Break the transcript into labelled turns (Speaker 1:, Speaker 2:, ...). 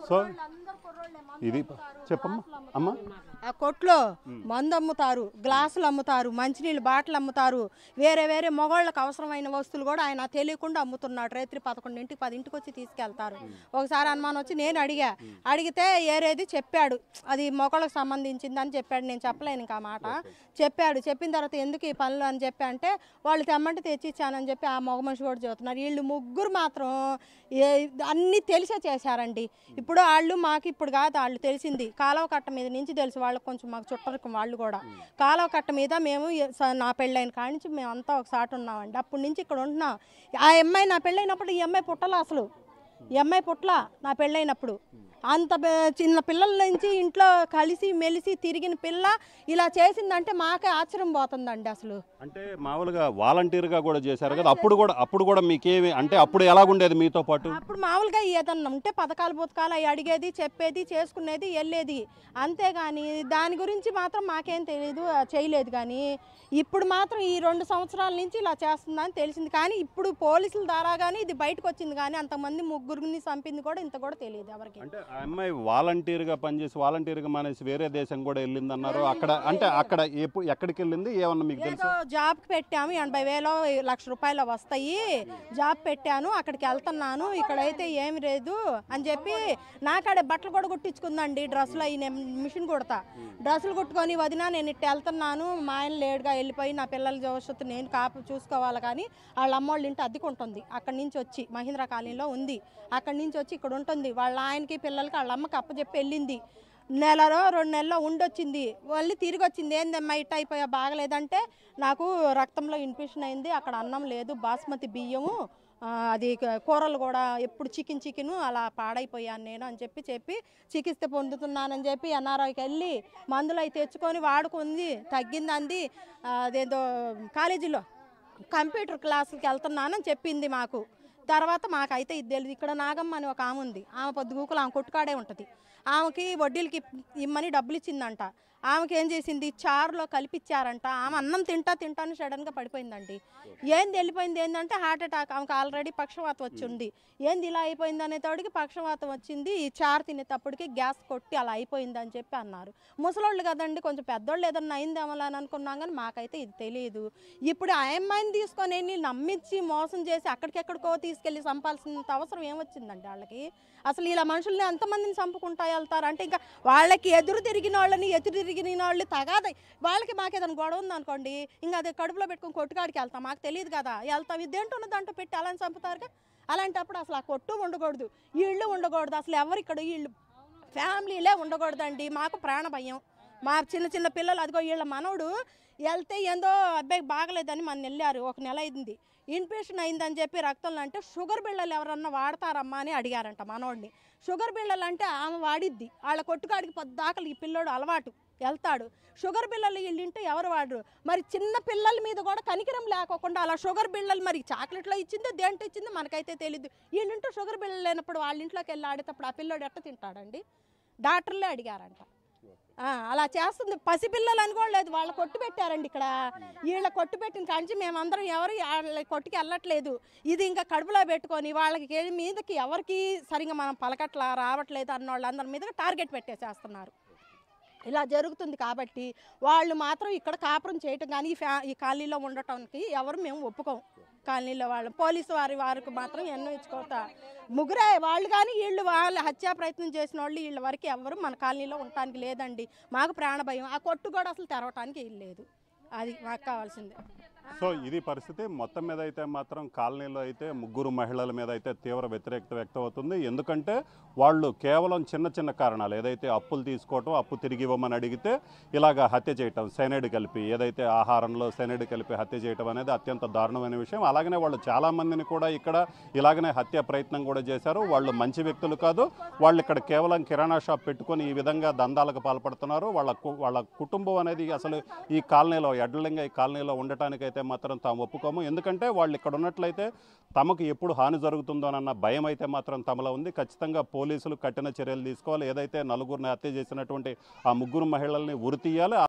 Speaker 1: so ఇది చెప్పమ్మా అమ్మా
Speaker 2: ఆ కొట్లో మందు అమ్ముతారు గ్లాసులు అమ్ముతారు మంచినీళ్ళు బాటిల్ అమ్ముతారు వేరే వేరే మగవాళ్ళకి అవసరమైన వస్తువులు కూడా ఆయన తెలియకుండా అమ్ముతున్నాడు రాత్రి పదకొండింటికి పదింటికి వచ్చి తీసుకెళ్తారు ఒకసారి అనుమానం వచ్చి నేను అడిగా అడిగితే ఏరేది చెప్పాడు అది మొగళ్ళకి సంబంధించింది అని చెప్పాడు నేను చెప్పలేను ఇంకా ఆ మాట చెప్పాడు చెప్పిన తర్వాత ఎందుకు ఈ పనులు అని చెప్పి అంటే వాళ్ళు తెమ్మంటే తెచ్చిచ్చానని చెప్పి ఆ మగ మనిషి కూడా చెబుతున్నారు వీళ్ళు ముగ్గురు మాత్రం ఏ అన్నీ తెలిసే చేశారండి ఇప్పుడు వాళ్ళు మాకు ఇప్పుడు కాదు వాళ్ళు తెలిసింది కాలువ కట్ట మీద నుంచి తెలుసు వాళ్ళకి కొంచెం మాకు చుట్టరికం వాళ్ళు కూడా కాలువ కట్ట మీద మేము ఎ- స- నా పెళ్ళైన కాడి నుంచి మేము అంతా ఒకసారి ఉన్నామండి అప్పటి నుంచి ఇక్కడ ఉంటున్నాం ఆ అమ్మాయి నా పెళ్ళైనప్పుడు ఈ అమ్మాయి పుట్టలా అసలు ఈ అమ్మాయి పుట్ల నా పెళ్ళైనప్పుడు అంత బె- చిన్న పిల్లల నుంచి ఇంట్లో కలిసి మెలిసి తిరిగిన పిల్ల ఇలా చేసిందంటే మాకే ఆశ్చర్యం పోతుందండి అసలు
Speaker 1: అంటే మామూలుగా వాలంటీర్గా కూడా చేశారు కదా అప్పుడు కూడా అప్పుడు కూడా మీకేమి అంటే అప్పుడు ఎలాగుండేది మీతో పాటు
Speaker 2: అప్పుడు మామూలుగా ఏదన్నా ఉంటే పథకాలు పుతకాలు అవి అడిగేది చెప్పేది చేసుకునేది వెళ్ళేది అంతేగాని దాని గురించి మాత్రం మాకేం తెలియదు ఆ, చేయలేదు కానీ ఇప్పుడు మాత్రం ఈ రెండు సంవత్సరాల నుంచి ఇలా చేస్తుందని తెలిసింది కానీ ఇప్పుడు పోలీసుల ద్వారా కానీ ఇది బయటకు వచ్చింది కానీ అంతమంది ముగ్గురిని చంపింది కూడా ఇంత కూడా తెలియదు ఎవరికి
Speaker 1: అంటే ఆ అమ్మాయి వాలంటీర్గా పనిచేసి వాలంటీర్గా మానేసి వేరే దేశం కూడా వెళ్ళింది అన్నారు అక్కడ అంటే అక్కడ ఎప్పుడు ఎక్కడికి వెళ్ళింది ఏమన్నా మీకు తెలుసు
Speaker 2: ఏదో జాబ్ పెట్టాము ఎనభై వేలు లక్ష రూపాయలు వస్తాయి జాబ్ పెట్టాను అక్కడికి వెళ్తున్నాను ఇక్కడైతే ఏమి లేదు అని చెప్పి నాకాడే బట్టలు కూడా కుట్టించుకుందండి డ్రెస్సులు అవి నేను మిషన్ కుడతా డ్రెస్సులు కుట్టుకొని వదిన నేను ఇట్ట వెళ్తున్నాను మా ఆయన లేడుగా వెళ్ళిపోయి నా పిల్లల భవిష్యత్తు నేను కాపు చూసుకోవాలి కానీ వాళ్ళ అమ్మోళ్ళ ఇంటి అద్దెకుంటుంది అక్కడి నుంచి వచ్చి మహీంద్రా కాలనీలో ఉంది అక్కడి నుంచి వచ్చి ఇక్కడ ఉంటుంది వాళ్ళ ఆయనకి పిల్లలకి వాళ్ళ అమ్మకి అప్పచెప్పి వెళ్ళింది నెలలో రెండు నెలల్లో ఉండొచ్చింది మళ్ళీ తిరిగి వచ్చింది ఏందమ్మా ఇట్ట అయిపోయా బాగలేదంటే నాకు రక్తంలో ఇన్ఫెక్షన్ అయింది అక్కడ అన్నం లేదు బాస్మతి బియ్యము ఆ, అది క- కూరలు కూడా ఎప్పుడు చికెన్ చికెన్ అలా పాడైపోయాను నేను అని చెప్పి చెప్పి చికిత్స పొందుతున్నానని చెప్పి ఎన్ఆర్ఐకి వెళ్ళి మందులు అవి తెచ్చుకొని వాడుకుంది తగ్గింది అంది ఆ, అదేదో కాలేజీలో కంప్యూటర్ క్లాసులకి వెళ్తున్నానని చెప్పింది మాకు తర్వాత మాకైతే ఇది తెలియదు ఇక్కడ నాగమ్మ అని ఒక ఆమె ఉంది ఆమె పొద్దుగూకులు ఆమె కొట్టుకాడే ఉంటుంది ఆమెకి వడ్డీలకి ఇమ్మని డబ్బులు ఇచ్చిందంట ఆమెకి ఏం చేసింది చారులో కలిపిచ్చారంట ఆమె అన్నం తింటా తింటాను సడన్గా పడిపోయిందండి ఏంది వెళ్ళిపోయింది ఏంటంటే హార్ట్ అటాక్ ఆమెకు ఆల్రెడీ పక్షవాతం వచ్చి ఉంది ఏంది ఇలా అయిపోయింది అనేటోడికి పక్షవాతం వచ్చింది ఈ చారు తినేటప్పటికి గ్యాస్ కొట్టి అలా అయిపోయింది అని చెప్పి అన్నారు ముసలోళ్ళు కదండి కొంచెం పెద్దోళ్ళు ఏదన్నా అయిందేమో అని అనుకున్నాం కానీ మాకైతే ఇది తెలియదు ఇప్పుడు ఆ అమ్మాయిని తీసుకొని వెళ్ళి నమ్మించి మోసం చేసి అక్కడికెక్కడికో తీసుకెళ్ళి చంపాల్సినంత అవసరం ఏమొచ్చిందండి వాళ్ళకి అసలు ఇలా మనుషుల్ని ఎంతమందిని చంపుకుంటా వెళ్తారు అంటే ఇంకా వాళ్ళకి ఎదురు తిరిగిన వాళ్ళని ఎదురు తిరిగిన వాళ్ళు తగాద వాళ్ళకి మాకు ఏదైనా గొడవ ఉందనుకోండి ఇంకా అది కడుపులో పెట్టుకుని కొట్టుకాడికి వెళ్తాం మాకు తెలియదు కదా వెళ్తాం ఇదేంటున్న దాంట్లో పెట్టి అలా చంపుతారుగా అలాంటప్పుడు అసలు ఆ కొట్టు ఉండకూడదు ఇళ్ళు ఉండకూడదు అసలు ఎవరు ఇక్కడ ఇళ్ళు ఫ్యామిలీలే ఉండకూడదండి మాకు ప్రాణ భయం మా చిన్న చిన్న పిల్లలు అదిగో వీళ్ళ మనవడు వెళ్తే ఏందో అబ్బాయి బాగలేదని మన వెళ్ళారు ఒక నెల అయింది ఇన్ఫెక్షన్ అయిందని చెప్పి రక్తంలో అంటే షుగర్ బిళ్ళలు ఎవరన్నా వాడతారమ్మా అని అడిగారంట మనోడిని షుగర్ బిళ్ళలు అంటే ఆమె వాడిద్ది వాళ్ళ కొట్టుకాడికి పొద్దాకలు ఈ పిల్లోడు అలవాటు వెళ్తాడు షుగర్ బిళ్ళలు వీళ్ళింటే ఎవరు వాడరు మరి చిన్న పిల్లల మీద కూడా కనికరం లేకోకుండా అలా షుగర్ బిళ్ళలు మరి చాక్లెట్లో ఇచ్చిందో దేంట్లో ఇచ్చిందో మనకైతే తెలియదు వీళ్ళింటూ షుగర్ బిళ్ళలు లేనప్పుడు వాళ్ళ ఇంట్లోకి వెళ్ళి ఆడేటప్పుడు ఆ పిల్లోడు ఎట్ట తింటాడండి డాక్టర్లే అడిగారంట ఆ, అలా చేస్తుంది పసిపిల్లలు అని కూడా లేదు వాళ్ళ కొట్టు పెట్టారండి ఇక్కడ వీళ్ళ కొట్టు పెట్టిన కాంచి మేమందరం ఎవరు వాళ్ళ కొట్టుకి వెళ్ళట్లేదు ఇది ఇంకా కడుపులో పెట్టుకొని వాళ్ళకి ఏ మీదకి ఎవరికి సరిగా మనం పలకట్లా రావట్లేదు అన్న వాళ్ళందరి మీద టార్గెట్ పెట్టేసేస్తున్నారు ఇలా జరుగుతుంది కాబట్టి వాళ్ళు మాత్రం ఇక్కడ కాపురం చేయటం కానీ ఈ ఫ్యా ఈ కాలనీలో ఉండటానికి ఎవరు మేము ఒప్పుకోం కాలనీలో వాళ్ళు పోలీసు వారి వారికి మాత్రం ఎన్నో ఇచ్చుకోతా ముగ్గురే వాళ్ళు కానీ వీళ్ళు వాళ్ళు హత్యా ప్రయత్నం చేసిన వాళ్ళు వీళ్ళ వరకు ఎవరు మన కాలనీలో ఉండటానికి లేదండి మాకు ప్రాణ భయం ఆ కొట్టు కూడా అసలు తెరవటానికి వీలు లేదు అది మాకు కావాల్సిందే
Speaker 1: సో ఇది పరిస్థితి మొత్తం మీద అయితే మాత్రం కాలనీలో అయితే ముగ్గురు మహిళల మీద అయితే తీవ్ర వ్యతిరేకత వ్యక్తం అవుతుంది ఎందుకంటే వాళ్ళు కేవలం చిన్న చిన్న కారణాలు ఏదైతే అప్పులు తీసుకోవటం అప్పు తిరిగి ఇవ్వమని అడిగితే ఇలాగ హత్య చేయటం సైనైడ్ కలిపి ఏదైతే ఆహారంలో సైనైడ్ కలిపి హత్య చేయటం అనేది అత్యంత దారుణమైన విషయం అలాగనే వాళ్ళు చాలామందిని కూడా ఇక్కడ ఇలాగనే హత్య ప్రయత్నం కూడా చేశారు వాళ్ళు మంచి వ్యక్తులు కాదు వాళ్ళు ఇక్కడ కేవలం కిరాణా షాప్ పెట్టుకొని ఈ విధంగా దందాలకు పాల్పడుతున్నారు వాళ్ళ కు- వాళ్ళ కుటుంబం అనేది అసలు ఈ కాలనీలో ఎడ్లలింగ ఈ కాలనీలో ఉండటానికైతే మాత్రం తాము ఒప్పుకోము ఎందుకంటే వాళ్ళు ఇక్కడ ఉన్నట్లయితే తమకు ఎప్పుడు హాని జరుగుతుందోనన్న భయం అయితే మాత్రం తమలో ఉంది ఖచ్చితంగా పోలీసులు కఠిన చర్యలు తీసుకోవాలి ఏదైతే నలుగురిని హత్య చేసినటువంటి ఆ ముగ్గురు మహిళల్ని ఉరి తీయాలి